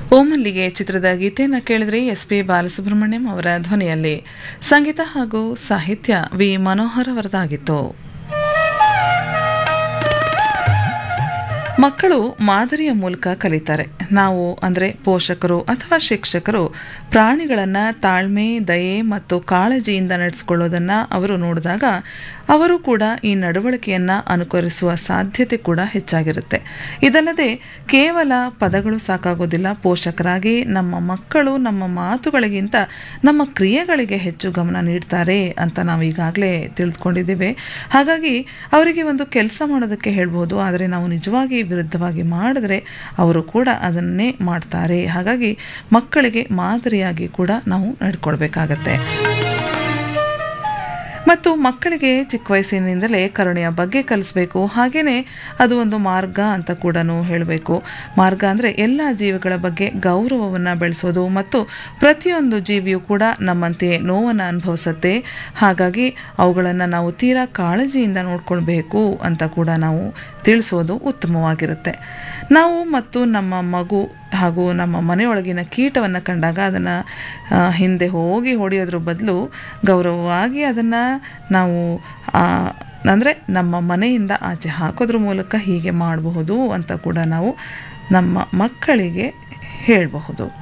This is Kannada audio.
ಓಮಲ್ಲಿಗೆ ಚಿತ್ರದ ಗೀತೆಯನ್ನು ಕೇಳಿದ್ರೆ ಎಸ್ ಪಿ ಬಾಲಸುಬ್ರಹ್ಮಣ್ಯಂ ಅವರ ಧ್ವನಿಯಲ್ಲಿ ಸಂಗೀತ ಹಾಗೂ ಸಾಹಿತ್ಯ ವಿ ಮನೋಹರ್ ಅವರದಾಗಿತ್ತು ಮಕ್ಕಳು ಮಾದರಿಯ ಮೂಲಕ ಕಲಿತಾರೆ ನಾವು ಅಂದರೆ ಪೋಷಕರು ಅಥವಾ ಶಿಕ್ಷಕರು ಪ್ರಾಣಿಗಳನ್ನು ತಾಳ್ಮೆ ದಯೆ ಮತ್ತು ಕಾಳಜಿಯಿಂದ ನಡೆಸಿಕೊಳ್ಳೋದನ್ನು ಅವರು ನೋಡಿದಾಗ ಅವರು ಕೂಡ ಈ ನಡವಳಿಕೆಯನ್ನು ಅನುಕರಿಸುವ ಸಾಧ್ಯತೆ ಕೂಡ ಹೆಚ್ಚಾಗಿರುತ್ತೆ ಇದಲ್ಲದೆ ಕೇವಲ ಪದಗಳು ಸಾಕಾಗೋದಿಲ್ಲ ಪೋಷಕರಾಗಿ ನಮ್ಮ ಮಕ್ಕಳು ನಮ್ಮ ಮಾತುಗಳಿಗಿಂತ ನಮ್ಮ ಕ್ರಿಯೆಗಳಿಗೆ ಹೆಚ್ಚು ಗಮನ ನೀಡ್ತಾರೆ ಅಂತ ನಾವು ಈಗಾಗಲೇ ತಿಳಿದುಕೊಂಡಿದ್ದೇವೆ ಹಾಗಾಗಿ ಅವರಿಗೆ ಒಂದು ಕೆಲಸ ಮಾಡೋದಕ್ಕೆ ಹೇಳ್ಬೋದು ಆದರೆ ನಾವು ನಿಜವಾಗಿ ವಿರುದ್ಧವಾಗಿ ಮಾಡಿದ್ರೆ ಅವರು ಕೂಡ ಅದನ್ನೇ ಮಾಡ್ತಾರೆ ಹಾಗಾಗಿ ಮಕ್ಕಳಿಗೆ ಮಾದರಿಯಾಗಿ ಕೂಡ ನಾವು ನಡ್ಕೊಳ್ಬೇಕಾಗತ್ತೆ ಮತ್ತು ಮಕ್ಕಳಿಗೆ ಚಿಕ್ಕ ವಯಸ್ಸಿನಿಂದಲೇ ಕರುಣೆಯ ಬಗ್ಗೆ ಕಲಿಸ್ಬೇಕು ಹಾಗೆಯೇ ಅದು ಒಂದು ಮಾರ್ಗ ಅಂತ ಕೂಡ ಹೇಳಬೇಕು ಮಾರ್ಗ ಅಂದರೆ ಎಲ್ಲ ಜೀವಿಗಳ ಬಗ್ಗೆ ಗೌರವವನ್ನು ಬೆಳೆಸೋದು ಮತ್ತು ಪ್ರತಿಯೊಂದು ಜೀವಿಯು ಕೂಡ ನಮ್ಮಂತೆಯೇ ನೋವನ್ನು ಅನುಭವಿಸುತ್ತೆ ಹಾಗಾಗಿ ಅವುಗಳನ್ನು ನಾವು ತೀರಾ ಕಾಳಜಿಯಿಂದ ನೋಡ್ಕೊಳ್ಬೇಕು ಅಂತ ಕೂಡ ನಾವು ತಿಳಿಸೋದು ಉತ್ತಮವಾಗಿರುತ್ತೆ ನಾವು ಮತ್ತು ನಮ್ಮ ಮಗು ಹಾಗೂ ನಮ್ಮ ಮನೆಯೊಳಗಿನ ಕೀಟವನ್ನು ಕಂಡಾಗ ಅದನ್ನು ಹಿಂದೆ ಹೋಗಿ ಹೊಡೆಯೋದ್ರ ಬದಲು ಗೌರವವಾಗಿ ಅದನ್ನು ನಾವು ಅಂದರೆ ನಮ್ಮ ಮನೆಯಿಂದ ಆಚೆ ಹಾಕೋದ್ರ ಮೂಲಕ ಹೀಗೆ ಮಾಡಬಹುದು ಅಂತ ಕೂಡ ನಾವು ನಮ್ಮ ಮಕ್ಕಳಿಗೆ ಹೇಳಬಹುದು